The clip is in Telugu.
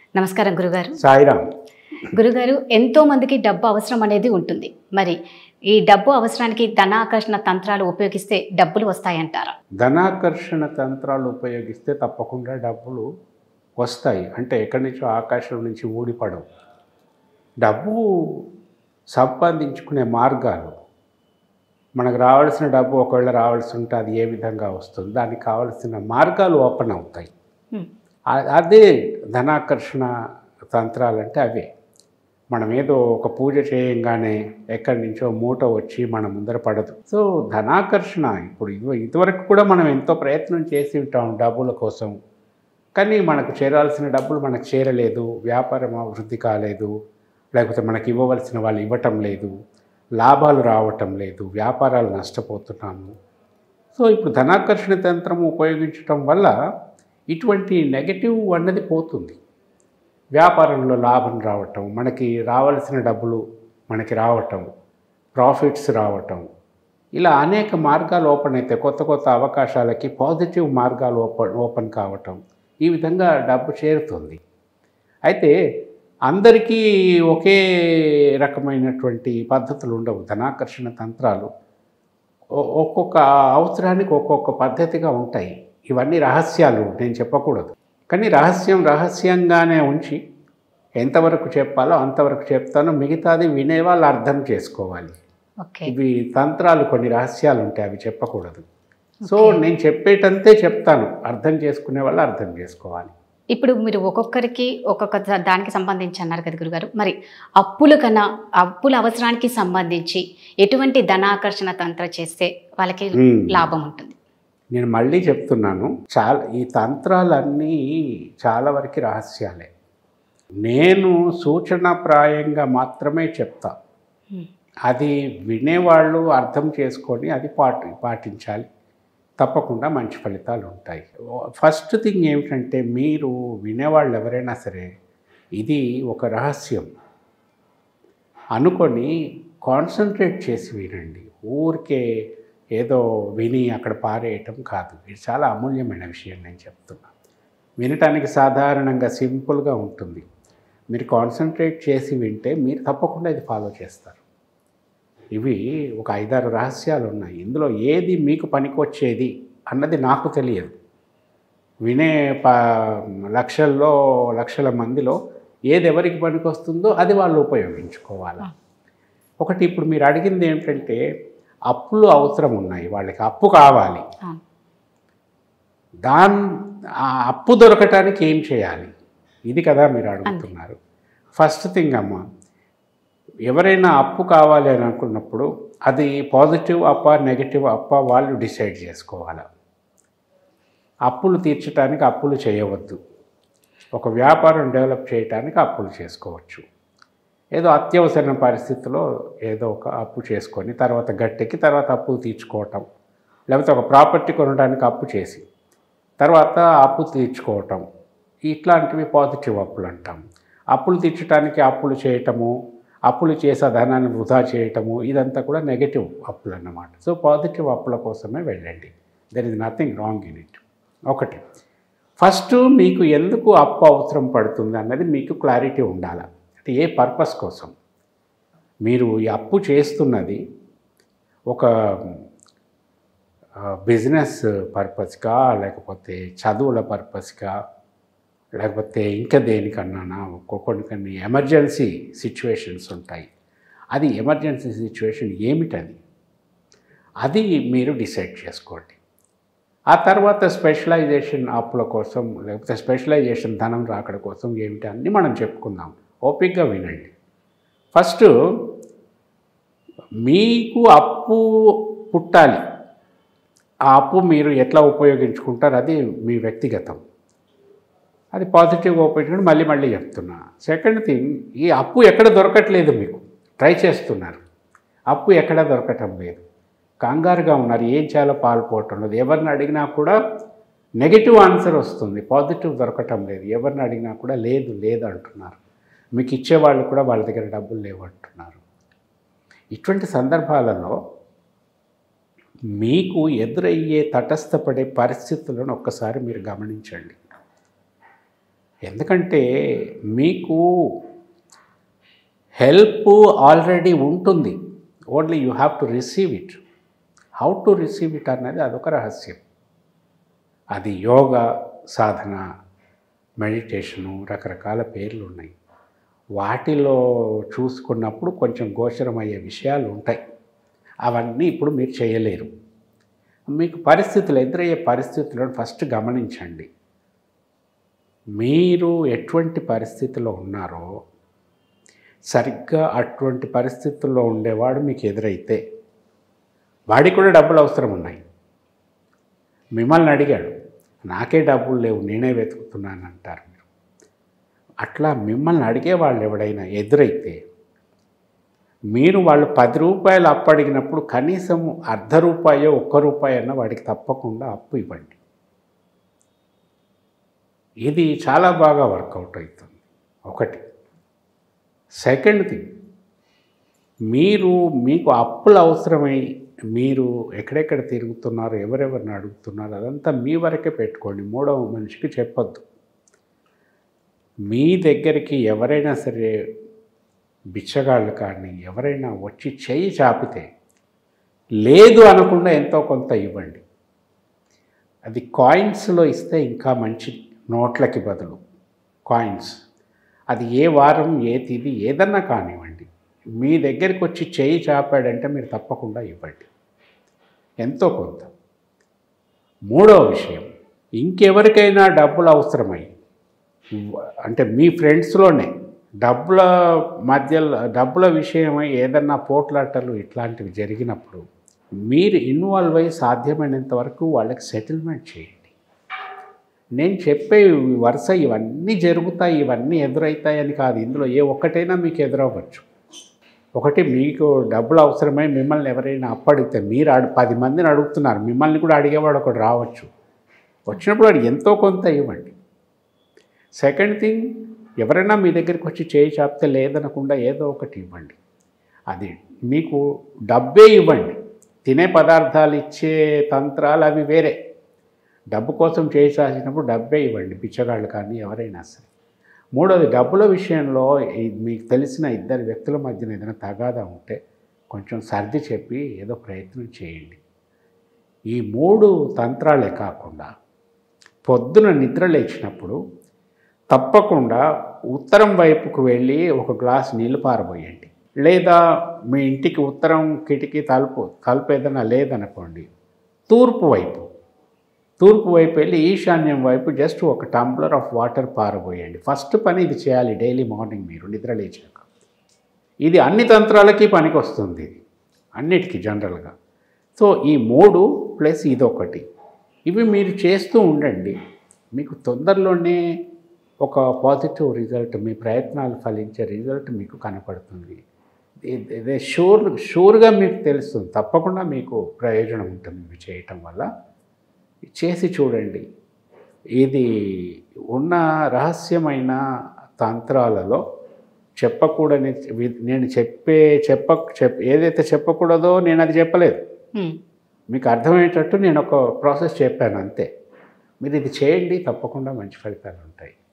నమస్కారం గురుగారు సాయిరామ్ గురుగారు ఎంతో మందికి డబ్బు అవసరం అనేది ఉంటుంది మరి ఈ డబ్బు అవసరానికి ధనాకర్షణ తంత్రాలు ఉపయోగిస్తే డబ్బులు వస్తాయంటారా ధనాకర్షణ తంత్రాలు ఉపయోగిస్తే తప్పకుండా డబ్బులు వస్తాయి అంటే ఎక్కడి నుంచో ఆకాశం నుంచి ఊడిపడవు డబ్బు సంపాదించుకునే మార్గాలు మనకు రావాల్సిన డబ్బు ఒకవేళ రావాల్సి ఉంటే అది ఏ విధంగా వస్తుంది దానికి కావాల్సిన మార్గాలు ఓపెన్ అవుతాయి హ్మ్. ఆ- అదే ధనాకర్షణ తంత్రాలు అంటే అవే మనం ఏదో ఒక పూజ చేయంగానే ఎక్కడి నుంచో మూట వచ్చి మన ముందర పడదు సో ధనాకర్షణ ఇప్పుడు ఇది ఇదివరకు కూడా మనం ఎంతో ప్రయత్నం చేసి ఉంటాం డబ్బుల కోసం కానీ మనకు చేరాల్సిన డబ్బులు మనకు చేరలేదు వ్యాపారం అభివృద్ధి కాలేదు లేకపోతే మనకి ఇవ్వవలసిన వాళ్ళు ఇవ్వటం లేదు లాభాలు రావటం లేదు వ్యాపారాలు నష్టపోతున్నాము సో ఇప్పుడు ధనాకర్షణ తంత్రం ఉపయోగించటం వల్ల ఇటువంటి నెగటివ్ అన్నది పోతుంది వ్యాపారంలో లాభం రావటం మనకి రావాల్సిన డబ్బులు మనకి రావటం ప్రాఫిట్స్ రావటం ఇలా అనేక మార్గాలు ఓపెన్ అవుతాయి కొత్త కొత్త అవకాశాలకి పాజిటివ్ మార్గాలు ఓపెన్ ఓపెన్ కావటం ఈ విధంగా డబ్బు చేరుతుంది అయితే అందరికీ ఒకే రకమైనటువంటి పద్ధతులు ఉండవు ధనాకర్షణ తంత్రాలు ఒ- ఒక్కొక్క అవసరానికి ఒక్కొక్క పద్ధతిగా ఉంటాయి ఇవన్నీ రహస్యాలు నేను చెప్పకూడదు కానీ రహస్యం రహస్యంగానే ఉంచి ఎంతవరకు చెప్పాలో అంతవరకు చెప్తాను మిగతాది వినేవాళ్ళు అర్థం చేసుకోవాలి ఓకే ఇవి తంత్రాలు కొన్ని రహస్యాలు ఉంటాయి అవి చెప్పకూడదు సో నేను చెప్పేటంతే చెప్తాను అర్థం చేసుకునే వాళ్ళు అర్థం చేసుకోవాలి ఇప్పుడు మీరు ఒక్కొక్కరికి ఒక్కొక్క ద- దానికి సంబంధించి అన్నారు కదా గురుగారు మరి అప్పుల కన్నా అప్పుల అవసరానికి సంబంధించి ఎటువంటి ధనాకర్షణ తంత్ర చేస్తే వాళ్ళకి మ్మ్. లాభం ఉంటుంది నేను మళ్ళీ చెప్తున్నాను చాలా ఈ తంత్రాలన్నీ చాలా వరకు రహస్యాలే నేను సూచనప్రాయంగా మాత్రమే చెప్తా మ్మ్. అది వినేవాళ్ళు అర్థం చేసుకొని అది పాటి పాటించాలి తప్పకుండా మంచి ఫలితాలు ఉంటాయి ఫస్ట్ థింగ్ ఏమిటంటే మీరు వినేవాళ్ళు ఎవరైనా సరే ఇది ఒక రహస్యం అనుకొని కాన్సన్ట్రేట్ చేసి వినండి ఊరికే ఏదో విని అక్కడ పారేయటం కాదు ఇది చాలా అమూల్యమైన విషయం నేను చెప్తున్నా వినటానికి సాధారణంగా సింపుల్గా ఉంటుంది మీరు కాన్సన్ట్రేట్ చేసి వింటే మీరు తప్పకుండా ఇది ఫాలో చేస్తారు ఇవి ఒక ఐదారు రహస్యాలు ఉన్నాయి ఇందులో ఏది మీకు పనికొచ్చేది అన్నది నాకు తెలియదు వినే ప లక్షల్లో లక్షల మందిలో ఏది ఎవరికి పనికొస్తుందో అది వాళ్ళు ఉపయోగించుకోవాలి ఒకటి ఇప్పుడు మీరు అడిగింది ఏమిటంటే అప్పులు అవసరం ఉన్నాయి వాళ్ళకి అప్పు కావాలి ఆ, దాన్ ఆ అప్పు దొరకటానికి ఏం చేయాలి ఇది కదా మీరు అడుగుతున్నారు ఫస్ట్ థింగ్ అమ్మ ఎవరైనా అప్పు కావాలి అని అనుకున్నప్పుడు అది పాజిటివ్ అప్ప నెగిటివ్ అప్ప వాళ్ళు డిసైడ్ చేసుకోవాలి అప్పులు తీర్చడానికి అప్పులు చేయవద్దు ఒక వ్యాపారం డెవలప్ చేయడానికి అప్పులు చేసుకోవచ్చు ఏదో అత్యవసర పరిస్థితిలో ఏదో ఒక అప్పు చేసుకొని తర్వాత గట్టెక్కి తర్వాత అప్పులు తీర్చుకోవటం లేకపోతే ఒక ప్రాపర్టీ కొనడానికి అప్పు చేసి తర్వాత అప్పు తీర్చుకోవటం ఇట్లాంటివి పాజిటివ్ అప్పులు అంటాం అప్పులు తీర్చడానికి అప్పులు చేయటము అప్పులు చేసే ధనాన్ని వృధా చేయటము ఇదంతా కూడా నెగటివ్ అప్పులు అన్నమాట సో పాజిటివ్ అప్పుల కోసమే వెళ్ళండి there is nothing wrong in it ఒకటి ఫస్ట్ మీకు ఎందుకు అప్పు అవసరం పడుతుంది అన్నది మీకు క్లారిటీ ఉండాలి అంటే ఏ పర్పస్ కోసం మీరు ఈ అప్పు చేస్తున్నది ఒక బిజినెస్ పర్పస్గా లేకపోతే చదువుల పర్పస్గా లేకపోతే ఇంకా దేనికన్నా కొన్ని కొన్ని ఎమర్జెన్సీ సిచ్యువేషన్స్ ఉంటాయి అది ఎమర్జెన్సీ సిచ్యువేషన్ ఏమిటది అది మీరు డిసైడ్ చేసుకోండి ఆ తర్వాత స్పెషలైజేషన్ అప్పుల కోసం లేకపోతే స్పెషలైజేషన్ ధనం రాకడ కోసం ఏమిటి అన్నీ మనం చెప్పుకుందాం ఓపిక్గా వినండి ఫస్ట్ మీకు అప్పు పుట్టాలి ఆ అప్పు మీరు ఎట్లా ఉపయోగించుకుంటారు అది మీ వ్యక్తిగతం అది పాజిటివ్గా ఉపయోగించుకుని మళ్ళీ మళ్ళీ చెప్తున్నా సెకండ్ థింగ్ ఈ అప్పు ఎక్కడ దొరకట్లేదు మీకు ట్రై చేస్తున్నారు అప్పు ఎక్కడ దొరకటం లేదు కంగారుగా ఉన్నారు ఏం చేయాలో పాల్పోవటం లేదు ఎవరిని అడిగినా కూడా నెగిటివ్ ఆన్సర్ వస్తుంది పాజిటివ్ దొరకటం లేదు ఎవరిని అడిగినా కూడా లేదు లేదు అంటున్నారు మీకు ఇచ్చేవాళ్ళు కూడా వాళ్ళ దగ్గర డబ్బులు లేవు అంటున్నారు ఇటువంటి సందర్భాలలో మీకు ఎదురయ్యే తటస్థపడే పరిస్థితులను ఒక్కసారి మీరు గమనించండి ఎందుకంటే మీకు హెల్ప్ ఆల్రెడీ ఉంటుంది only you have to receive it how to receive it అన్నది అదొక రహస్యం అది యోగా సాధన మెడిటేషను రకరకాల పేర్లు ఉన్నాయి వాటిలో చూసుకున్నప్పుడు కొంచెం గోచరమయ్యే విషయాలు ఉంటాయి అవన్నీ ఇప్పుడు మీరు చేయలేరు మీకు పరిస్థితులు ఎదురయ్యే పరిస్థితులను ఫస్ట్ గమనించండి మీరు ఎటువంటి పరిస్థితిలో ఉన్నారో సరిగ్గా అటువంటి పరిస్థితుల్లో ఉండేవాడు మీకు ఎదురైతే వాడికి కూడా డబ్బులు అవసరం ఉన్నాయి మిమ్మల్ని అడిగాడు నాకే డబ్బులు లేవు నేనే వెతుకుతున్నాను అంటారు మీరు అట్లా మిమ్మల్ని అడిగే వాళ్ళు ఎవడైనా ఎదురైతే మీరు వాళ్ళు పది రూపాయలు అప్పు అడిగినప్పుడు కనీసం అర్ధ రూపాయో ఒక్క రూపాయి అన్న వాడికి తప్పకుండా అప్పు ఇవ్వండి ఇది చాలా బాగా వర్కౌట్ అవుతుంది ఒకటి సెకండ్ థింగ్ మీరు మీకు అప్పులు అవసరమై మీరు ఎక్కడెక్కడ తిరుగుతున్నారు ఎవరెవరిని అడుగుతున్నారు అదంతా మీ వరకే పెట్టుకోండి మూడవ మనిషికి చెప్పొద్దు మీ దగ్గరికి ఎవరైనా సరే బిచ్చగాళ్ళు కానీ ఎవరైనా వచ్చి చెయ్యి చాపితే లేదు అనకుండా ఎంతో కొంత ఇవ్వండి అది కాయిన్స్లో ఇస్తే ఇంకా మంచి నోట్లకి బదులు కాయిన్స్ అది ఏ వారం ఏ తిది ఏదన్నా కానివ్వండి మీ దగ్గరికి వచ్చి చేయి చాపాడంటే మీరు తప్పకుండా ఇవ్వండి ఎంతో కొంత మూడవ విషయం ఇంకెవరికైనా డబ్బులు అవసరమై అంటే మీ ఫ్రెండ్స్లోనే డబ్బుల మధ్యలో డబ్బుల విషయమై ఏదన్నా పోట్లాటలు ఇట్లాంటివి జరిగినప్పుడు మీరు ఇన్వాల్వ్ అయ్యి సాధ్యమైనంత వరకు వాళ్ళకి సెటిల్మెంట్ చేయండి నేను చెప్పే ఈ వరుస ఇవన్నీ జరుగుతాయి ఇవన్నీ ఎదురవుతాయని కాదు ఇందులో ఏ ఒక్కటైనా మీకు ఎదురవ్వచ్చు ఒకటి మీకు డబ్బులు అవసరమై మిమ్మల్ని ఎవరైనా అప్పడిగితే మీరు అడు పది మందిని అడుగుతున్నారు మిమ్మల్ని కూడా అడిగేవాడు ఒకడు రావచ్చు వచ్చినప్పుడు వాడు ఎంతో కొంత ఇవ్వండి సెకండ్ థింగ్ ఎవరైనా మీ దగ్గరికి వచ్చి చేయి చాపితే లేదనకుండా ఏదో ఒకటి ఇవ్వండి అది మీకు డబ్బే ఇవ్వండి తినే పదార్థాలు ఇచ్చే తంత్రాలు అవి వేరే డబ్బు కోసం చేయి చాచినప్పుడు డబ్బే ఇవ్వండి బిచ్చగాళ్ళు కానీ ఎవరైనా సరే మూడోది డబ్బుల విషయంలో ఈ- మీకు తెలిసిన ఇద్దరు వ్యక్తుల మధ్యన ఏదైనా తగాదా ఉంటే కొంచెం సర్ది చెప్పి ఏదో ప్రయత్నం చేయండి ఈ మూడు తంత్రాలే కాకుండా పొద్దున నిద్ర లేచినప్పుడు తప్పకుండా ఉత్తరం వైపుకు వెళ్ళి ఒక గ్లాస్ నీళ్ళు పారబోయండి లేదా మీ ఇంటికి ఉత్తరం కిటికీ తలుపు తలుపు ఏదైనా లేదనుకోండి తూర్పు వైపు తూర్పు వైపు వెళ్ళి ఈశాన్యం వైపు జస్ట్ ఒక టంబ్లర్ ఆఫ్ వాటర్ పారబోయండి ఫస్ట్ పని ఇది చేయాలి డైలీ మార్నింగ్ మీరు నిద్ర లేచాక ఇది అన్ని తంత్రాలకి పనికి వస్తుంది ఇది అన్నిటికీ జనరల్గా సో ఈ మూడు ప్లస్ ఇదొకటి ఇవి మీరు చేస్తూ ఉండండి మీకు తొందరలోనే ఒక పాజిటివ్ రిజల్ట్ మీ ప్రయత్నాలు ఫలించే రిజల్ట్ మీకు కనపడుతుంది ఇది- ఇదే షూర్ షూర్గా మీకు తెలుస్తుంది తప్పకుండా మీకు ప్రయోజనం ఉంటుంది ఇవి చేయటం వల్ల చేసి చూడండి ఇది ఉన్న రహస్యమైన తంత్రాలలో చెప్పకూడని వి- నేను చెప్పే చెప్ప చెప్ ఏదైతే చెప్పకూడదో నేను అది చెప్పలేదు హ్మ్. మీకు అర్థమయ్యేటట్టు నేను ఒక ప్రాసెస్ చెప్పాను అంతే మీరు ఇది చేయండి తప్పకుండా మంచి ఫలితాలు ఉంటాయి